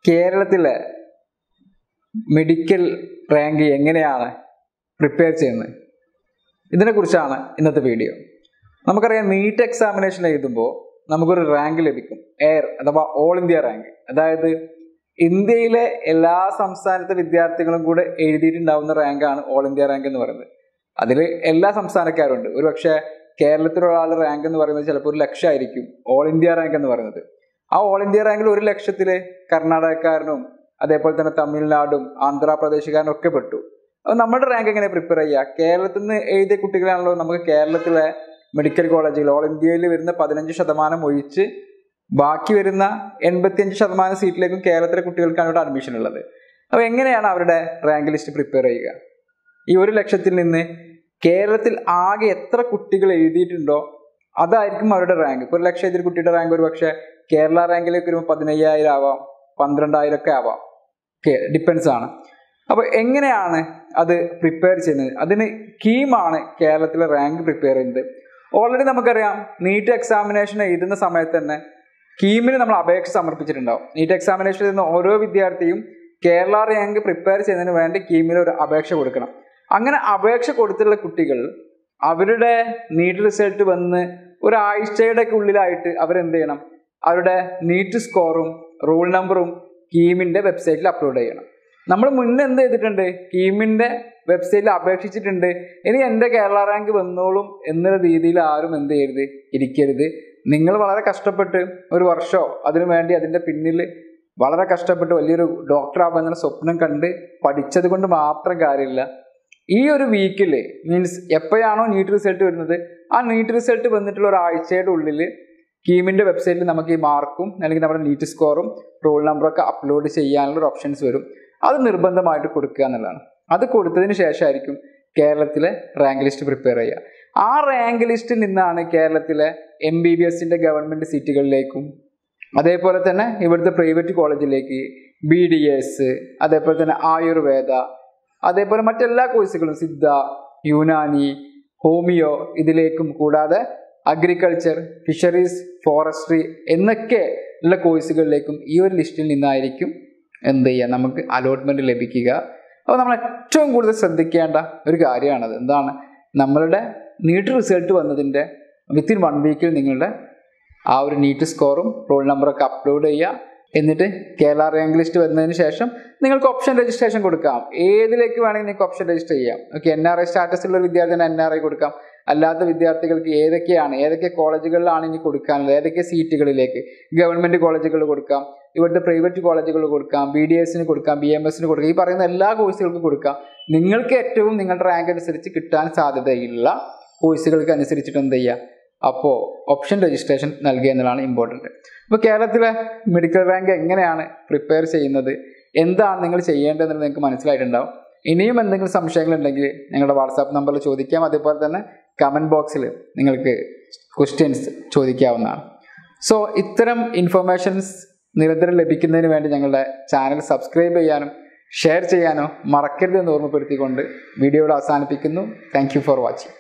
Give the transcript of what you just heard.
കേരളത്തിലെ medical rank എങ്ങനെയാണ് prepare ചെയ്യുന്നത് ഇതിനെക്കുറിച്ചാണ് ഇന്നത്തെ വീഡിയോ നമുക്കറിയാം നീറ്റ് എക്സാമിനേഷൻ എഴുതുമ്പോൾ നമുക്കൊരു റാങ്ക് ലഭിക്കും എയർ അഥവാ ഓൾ ഇന്ത്യ റാങ്ക് അതായത് ഇന്ത്യയിലെ എല്ലാ സംസ്ഥാനത്തെ വിദ്യാർത്ഥികളും കൂടെ എഴുതിയിട്ടുണ്ടാവുന്ന റാങ്കാണ് ഓൾ ഇന്ത്യ റാങ്ക് എന്ന് പറയുന്നത് അതിൽ എല്ലാ സംസ്ഥാനക്കാരും ഉണ്ട് ഒരു പക്ഷേ കേരളത്തിലുള്ള ആളുടെ റാങ്ക് എന്ന് പറയുന്നത് ചിലപ്പോൾ ഒരു ലക്ഷമായിരിക്കും ഓൾ ഇന്ത്യ റാങ്ക് എന്ന് പറയുന്നത് ആ ഓൾ ഇന്ത്യ റാങ്കിൽ ഒരു ലക്ഷത്തില് കർണാടകക്കാരനും അതേപോലെ തന്നെ തമിഴ്നാടും ആന്ധ്രാപ്രദേശുകാരനും ഒക്കെ പെട്ടു അപ്പോൾ നമ്മുടെ റാങ്ക് എങ്ങനെ പ്രിപ്പയർ ചെയ്യുക കേരളത്തിൽ നിന്ന് എഴുതിയ കുട്ടികളാണല്ലോ നമുക്ക് കേരളത്തിലെ മെഡിക്കൽ കോളേജുകൾ ഓൾ ഇന്ത്യയിൽ വരുന്ന പതിനഞ്ച് ശതമാനം ഒഴിച്ച് ബാക്കി വരുന്ന എൺപത്തിയഞ്ച് ശതമാനം സീറ്റിലേക്കും കേരളത്തിലെ കുട്ടികൾക്കാണ് ഇവിടെ അഡ്മിഷൻ ഉള്ളത് അപ്പോൾ എങ്ങനെയാണ് അവരുടെ റാങ്ക് ലിസ്റ്റ് പ്രിപ്പയർ ചെയ്യുക ഈ ഒരു ലക്ഷത്തിൽ നിന്ന് കേരളത്തിൽ ആകെ എത്ര കുട്ടികൾ എഴുതിയിട്ടുണ്ടോ അതായിരിക്കും അവരുടെ റാങ്ക് ഇപ്പോൾ ഒരു ലക്ഷം എഴുതിയ കുട്ടിയുടെ റാങ്ക് ഒരു പക്ഷേ കേരള റാങ്കിലേക്ക് വരുമ്പോൾ പതിനയ്യായിരം ആവാം പന്ത്രണ്ടായിരം ഒക്കെ ആവാം ഓക്കെ ഡിപ്പെൻസ് ആണ് അപ്പോൾ എങ്ങനെയാണ് അത് പ്രിപ്പയർ ചെയ്യുന്നത് അതിന് കീമാണ് കേരളത്തിലെ റാങ്ക് പ്രിപ്പയർ ചെയ്യുന്നത് ഓൾറെഡി നമുക്കറിയാം നീറ്റ് എക്സാമിനേഷൻ എഴുതുന്ന സമയത്ത് തന്നെ കീമിന് നമ്മൾ അപേക്ഷ സമർപ്പിച്ചിട്ടുണ്ടാവും നീറ്റ് എക്സാമിനേഷൻ എഴുതുന്ന ഓരോ വിദ്യാർത്ഥിയും കേരള റാങ്ക് പ്രിപ്പയർ ചെയ്യുന്നതിന് വേണ്ടി കീമിൽ ഒരു അപേക്ഷ കൊടുക്കണം അങ്ങനെ അപേക്ഷ കൊടുത്തിട്ടുള്ള കുട്ടികൾ അവരുടെ നീറ്റ് റിസൾട്ട് വന്ന് ഒരാഴ്ചയുടെ ഉള്ളിലായിട്ട് അവരെന്ത് ചെയ്യണം അവരുടെ നീറ്റ് സ്കോറും റൂൾ നമ്പറും കീമിന്റെ വെബ്സൈറ്റിൽ അപ്ലോഡ് ചെയ്യണം നമ്മൾ മുന്നേ എന്ത് ചെയ്തിട്ടുണ്ട് കീമിന്റെ വെബ്സൈറ്റിൽ അപേക്ഷിച്ചിട്ടുണ്ട് ഇനി എൻ്റെ കേരള റാങ്ക് വന്നോളും എന്നുള്ള രീതിയിൽ ആരും എന്ത് ചെയ്യരുത് ഇരിക്കരുത് നിങ്ങൾ വളരെ കഷ്ടപ്പെട്ട് ഒരു വർഷമോ അതിനു വേണ്ടി അതിൻ്റെ പിന്നിൽ വളരെ കഷ്ടപ്പെട്ട് വലിയൊരു ഡോക്ടർ ആവുന്ന സ്വപ്നം കണ്ട് പഠിച്ചത് കൊണ്ട് മാത്രം കാര്യമില്ല ഈ ഒരു വീക്കിൽ മീൻസ് എപ്പോഴാണോ നീറ്റ് റിസൾട്ട് വരുന്നത് ആ നീറ്റ് റിസൾട്ട് വന്നിട്ടുള്ള ഒരാഴ്ചയുടെ ഉള്ളിൽ കീമിന്റെ വെബ്സൈറ്റിൽ നമുക്ക് ഈ മാർക്കും അല്ലെങ്കിൽ നമ്മുടെ നീറ്റ് സ്കോറും റോൾ നമ്പറും ഒക്കെ അപ്ലോഡ് ചെയ്യാനുള്ള ഒരു ഓപ്ഷൻസ് വരും അത് നിർബന്ധമായിട്ട് കൊടുക്കുക എന്നുള്ളതാണ് അത് കൊടുത്തതിന് ശേഷമായിരിക്കും കേരളത്തിലെ റാങ്ക് ലിസ്റ്റ് പ്രിപ്പയർ ചെയ്യുക ആ റാങ്ക് ലിസ്റ്റിൽ നിന്നാണ് കേരളത്തിലെ എം ബി ബി എസിന്റെ ഗവൺമെന്റ് സീറ്റുകളിലേക്കും അതേപോലെ തന്നെ ഇവിടുത്തെ പ്രൈവറ്റ് കോളേജിലേക്ക് ബി ഡി എസ് അതേപോലെ തന്നെ ആയുർവേദ അതേപോലെ മറ്റെല്ലാ കോഴ്സുകളും സിദ്ധ യുനാനി ഹോമിയോ ഇതിലേക്കും കൂടാതെ അഗ്രികൾച്ചർ ഫിഷറീസ് ഫോറസ്ട്രി എന്നൊക്കെ ഉള്ള കോഴ്സുകളിലേക്കും ഈ ഒരു ലിസ്റ്റിൽ നിന്നായിരിക്കും എന്ത് ചെയ്യുക നമുക്ക് അലോട്ട്മെന്റ് ലഭിക്കുക അപ്പോൾ നമ്മൾ ഏറ്റവും കൂടുതൽ ശ്രദ്ധിക്കേണ്ട ഒരു കാര്യമാണത് എന്താണ് നമ്മളുടെ നീറ്റ് റിസൾട്ട് വന്നതിൻ്റെ വിത്തിൻ വൺ വീക്കിൽ നിങ്ങളുടെ ആ ഒരു നീറ്റ് സ്കോറും റോൾ നമ്പറൊക്കെ അപ്ലോഡ് ചെയ്യുക എന്നിട്ട് കേരള റാങ്ക് ലിസ്റ്റ് വന്നതിന് ശേഷം നിങ്ങൾക്ക് ഓപ്ഷൻ രജിസ്ട്രേഷൻ കൊടുക്കാം ഏതിലേക്ക് വേണമെങ്കിൽ നിങ്ങൾക്ക് ഓപ്ഷൻ രജിസ്റ്റർ ചെയ്യാം okay N R I status ഉള്ള വിദ്യാർത്ഥിന് എൻ ആർ ഐ കൊടുക്കാം അല്ലാത്ത വിദ്യാർത്ഥികൾക്ക് ഏതൊക്കെയാണ് ഏതൊക്കെ കോളേജുകളിലാണ് ഇനി കൊടുക്കാനുള്ളത് ഏതൊക്കെ സീറ്റുകളിലേക്ക് ഗവൺമെന്റ് കോളേജുകളിൽ കൊടുക്കാം ഇവിടുത്തെ പ്രൈവറ്റ് കോളേജുകളിൽ കൊടുക്കാം ബി ഡി എസിന് കൊടുക്കാം ബി എം എസിന് കൊടുക്കാം ഈ പറയുന്ന എല്ലാ കോഴ്സുകൾക്കും കൊടുക്കാം നിങ്ങൾക്ക് ഏറ്റവും നിങ്ങളുടെ റാങ്ക് അനുസരിച്ച് കിട്ടാൻ സാധ്യതയുള്ള കോഴ്സുകൾക്ക് അനുസരിച്ചിട്ട് എന്ത് ചെയ്യുക അപ്പോൾ ഓപ്ഷൻ രജിസ്ട്രേഷൻ നൽകുക എന്നുള്ളതാണ് ഇമ്പോർട്ടൻറ്റ് അപ്പോൾ കേരളത്തിലെ മെഡിക്കൽ റാങ്ക് എങ്ങനെയാണ് പ്രിപ്പയർ ചെയ്യുന്നത് എന്താണ് നിങ്ങൾ ചെയ്യേണ്ടതെന്ന് നിങ്ങൾക്ക് മനസ്സിലായിട്ടുണ്ടാവും ഇനിയും എന്തെങ്കിലും സംശയങ്ങളുണ്ടെങ്കിൽ ഞങ്ങളുടെ വാട്സാപ്പ് നമ്പറിൽ ചോദിക്കാം അതേപോലെ തന്നെ കമൻറ്റ് ബോക്സിൽ നിങ്ങൾക്ക് ക്വസ്റ്റ്യൻസ് ചോദിക്കാവുന്നതാണ് സോ ഇത്തരം ഇൻഫർമേഷൻസ് നിരന്തരം ലഭിക്കുന്നതിന് വേണ്ടി ഞങ്ങളുടെ ചാനൽ സബ്സ്ക്രൈബ് ചെയ്യാനും ഷെയർ ചെയ്യാനോ മറക്കരുതെന്ന് ഓർമ്മപ്പെടുത്തിക്കൊണ്ട് വീഡിയോയുടെ അവസാനിപ്പിക്കുന്നു താങ്ക് ഫോർ വാച്ചിങ്